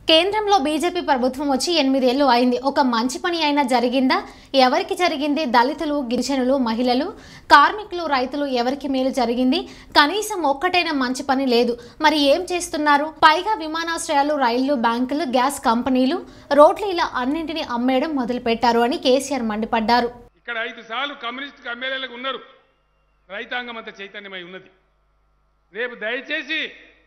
కేంద్రంలో బీజేపీ ప్రభుత్వం వచ్చి ఎనిమిదేళ్లు అయింది ఒక మంచి పని అయినా జరిగిందా ఎవరికి జరిగింది దళితులు గిరిజనులు మహిళలు కార్మికులు రైతులు ఎవరికి మేలు జరిగింది కనీసం ఒక్కటైనా మంచి పని లేదు మరి ఏం చేస్తున్నారు పైగా విమానాశ్రయాలు రైళ్లు బ్యాంకులు గ్యాస్ కంపెనీలు రోడ్లు ఇలా అన్నింటినీ అమ్మేయడం మొదలుపెట్టారు అని కేసీఆర్ మండిపడ్డారు ఇక్కడ ఐదు సార్లు కమ్యూనిస్ట్ ఎమ్మెల్యేలకు ఉన్నారు రైతాంగం అంత చైతన్యమై ఉన్నది రేపు దయచేసి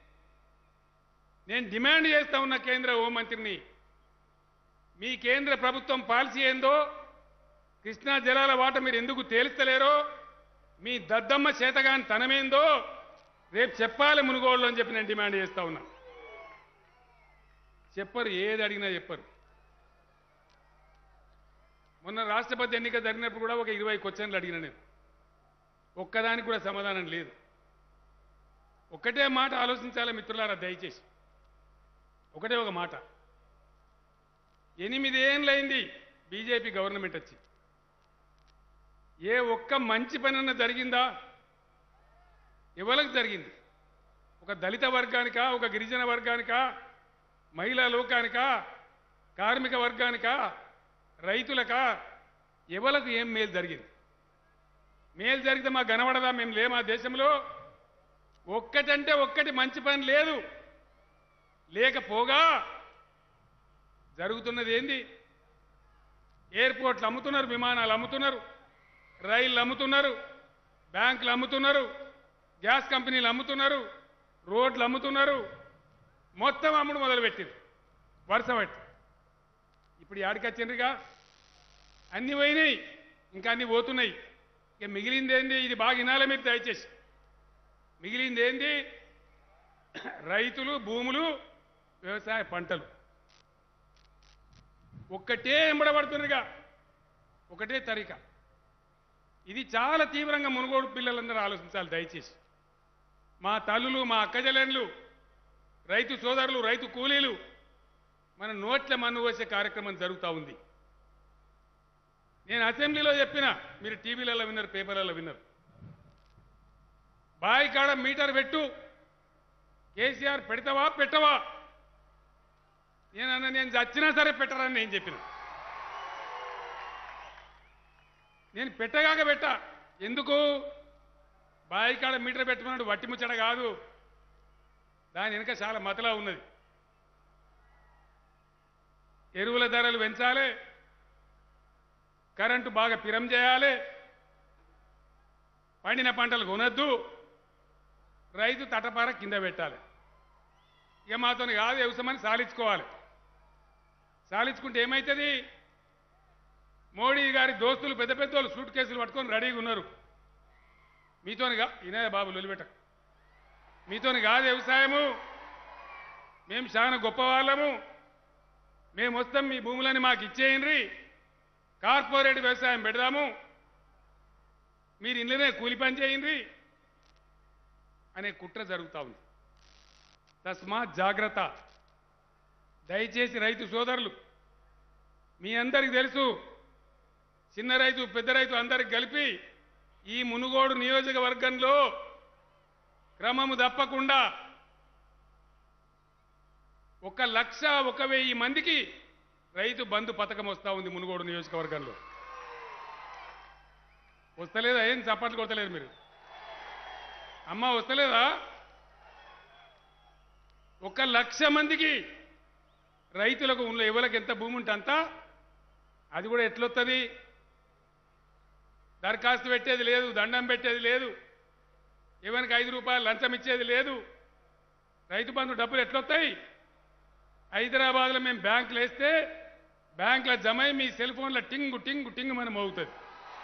నేను డిమాండ్ చేస్తా ఉన్న కేంద్ర హోంమంత్రిని మీ కేంద్ర ప్రభుత్వం పాలసీ ఏందో కృష్ణా జలాల వాట మీరు ఎందుకు తేల్స్తలేరో మీ దద్దమ్మ చేతగాని తనమేందో రేపు చెప్పాలి మునుగోళ్ళు అని చెప్పి నేను డిమాండ్ చేస్తా ఉన్నా చెప్పరు ఏది అడిగినా చెప్పరు మొన్న రాష్ట్రపతి ఎన్నిక జరిగినప్పుడు కూడా ఒక ఇరవై క్వశ్చన్లు అడిగిన నేను ఒక్కదానికి కూడా సమాధానం లేదు ఒకటే మాట ఆలోచించాలి మిత్రులారా దయచేసి ఒకటే ఒక మాట ఎనిమిదేళ్ళైంది బీజేపీ గవర్నమెంట్ వచ్చి ఏ ఒక్క మంచి పనన్నా జరిగిందా ఎవరికి జరిగింది ఒక దళిత వర్గానికా ఒక గిరిజన వర్గానికా మహిళా లోకానికా కార్మిక వర్గానికా రైతులకా ఎవలకు ఏం మేలు జరిగింది మేలు జరిగితే మాకు కనబడదా మేము లేమా దేశంలో ఒక్కటంటే ఒక్కటి మంచి పని లేదు లేకపోగా జరుగుతున్నది ఏంది ఎయిర్పోర్ట్లు అమ్ముతున్నారు విమానాలు అమ్ముతున్నారు రైళ్ళు అమ్ముతున్నారు బ్యాంకులు అమ్ముతున్నారు గ్యాస్ కంపెనీలు అమ్ముతున్నారు రోడ్లు అమ్ముతున్నారు మొత్తం అమ్ముడు మొదలుపెట్టింది వరుస పెట్టి ఇప్పుడు యాడికొచ్చిండ్రుగా అన్ని పోయినాయి ఇంకా అన్ని పోతున్నాయి ఇక మిగిలింది ఏంది ఇది బాగా వినాలి మీరు దయచేసి మిగిలింది ఏంది రైతులు భూములు వ్యవసాయ పంటలు ఒక్కటే ఎంబడబడుతుందిగా ఒకటే తరిక ఇది చాలా తీవ్రంగా మునుగోడు పిల్లలందరూ ఆలోచించాలి దయచేసి మా తల్లులు మా అక్కజలెండ్లు రైతు సోదరులు రైతు కూలీలు మన నోట్ల మన్ను వేసే కార్యక్రమం జరుగుతూ ఉంది నేను అసెంబ్లీలో చెప్పిన మీరు టీవీలలో విన్నారు పేపర్లలో విన్నారు బాయి కాడ మీటర్ పెట్టు కేసీఆర్ పెడతావా పెట్టవా నేనన్నా నేను చచ్చినా సరే పెట్టరని నేను చెప్పిన నేను పెట్టగాక పెట్ట ఎందుకు బాయి కాడ మీటర్ పెట్టమన్నాడు వట్టి ముచ్చట కాదు దాని వెనుక చాలా మతలా ఉన్నది ఎరువుల ధరలు పెంచాలి కరెంటు బాగా పిరం చేయాలి పండిన పంటలు కొనొద్దు రైతు తటపార కింద పెట్టాలి ఇక మాతో కాదు వ్యవసాయమని సాలించుకోవాలి సాలించుకుంటే ఏమవుతుంది మోడీ గారి దోస్తులు పెద్ద పెద్ద వాళ్ళు సూట్ కేసులు పట్టుకొని రెడీగా ఉన్నారు మీతోని కా ఇనే బాబు లొలిపెట్ట మీతోని కాదు వ్యవసాయము మేము చాలా గొప్ప వాళ్ళము మేము వస్తాం మీ భూములని మాకు ఇచ్చేయండి కార్పొరేట్ వ్యవసాయం పెడదాము మీరు ఇంట్లోనే కూలి పని చేయండి అనే కుట్ర జరుగుతూ ఉంది తస్మాత్ జాగ్రత్త దయచేసి రైతు సోదరులు మీ అందరికి తెలుసు చిన్న రైతు పెద్ద రైతు అందరికి కలిపి ఈ మునుగోడు నియోజకవర్గంలో క్రమము తప్పకుండా ఒక లక్ష ఒక వెయ్యి మందికి రైతు బంధు పథకం వస్తూ ఉంది మునుగోడు నియోజకవర్గంలో వస్తలేదా ఏం చప్పట్లు కొడతలేరు మీరు అమ్మ వస్తలేదా ఒక లక్ష మందికి రైతులకు ఉన్న ఎవరికి ఎంత భూమి ఉంటే అంత అది కూడా ఎట్లొస్తుంది దరఖాస్తు పెట్టేది లేదు దండం పెట్టేది లేదు ఎవరికి ఐదు రూపాయలు లంచం ఇచ్చేది లేదు రైతు బంధు డబ్బులు ఎట్లొస్తాయి హైదరాబాద్లో మేము బ్యాంకులు వేస్తే బ్యాంకులో జమ అయి మీ సెల్ ఫోన్లో టింగు టింగు టింగు మనం అవుతుంది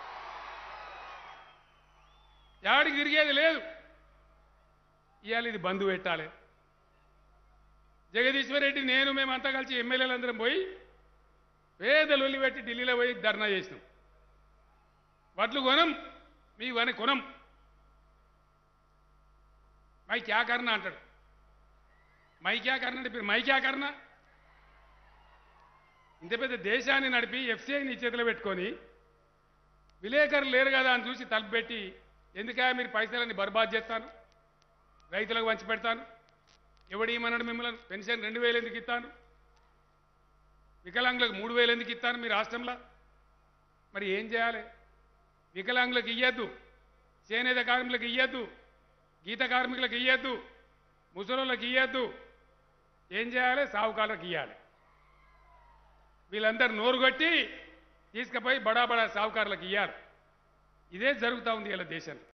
యాడికి తిరిగేది లేదు ఇవాళ ఇది బంధు పెట్టాలి జగదీశ్వర్ రెడ్డి నేను మేమంతా కలిసి ఎమ్మెల్యేలందరం పోయి పేద లొల్లి పెట్టి ఢిల్లీలో పోయి ధర్నా చేసినాం వడ్లు కొనం మీ వని కొనం మై క్యా కర్నా అంటాడు మై క్యా కర్నా అంటే మై క్యా కర్నా ఇంత పెద్ద దేశాన్ని నడిపి ఎఫ్సీఐ నీ చేతిలో పెట్టుకొని విలేకరులు లేరు కదా అని చూసి తలుపు పెట్టి ఎందుకా మీరు పైసలన్నీ బర్బాద్ చేస్తాను రైతులకు వంచి పెడతాను ఎవడు ఏమన్నాడు మిమ్మల్ని పెన్షన్ రెండు వేలు ఎందుకు ఇస్తాను వికలాంగులకు మూడు వేలు ఎందుకు ఇస్తాను మీ రాష్ట్రంలో మరి ఏం చేయాలి వికలాంగులకు ఇయ్యద్దు చేనేత కార్మికులకు ఇయ్యద్దు గీత కార్మికులకు ఇయ్యద్దు ముసలోళ్ళకి ఇయ్యద్దు ఏం చేయాలి సావుకారులకు ఇవ్వాలి వీళ్ళందరూ నోరు కొట్టి తీసుకుపోయి బడా బడా సావుకారులకు ఇయ్యాలి ఇదే జరుగుతూ ఉంది ఇలా దేశంలో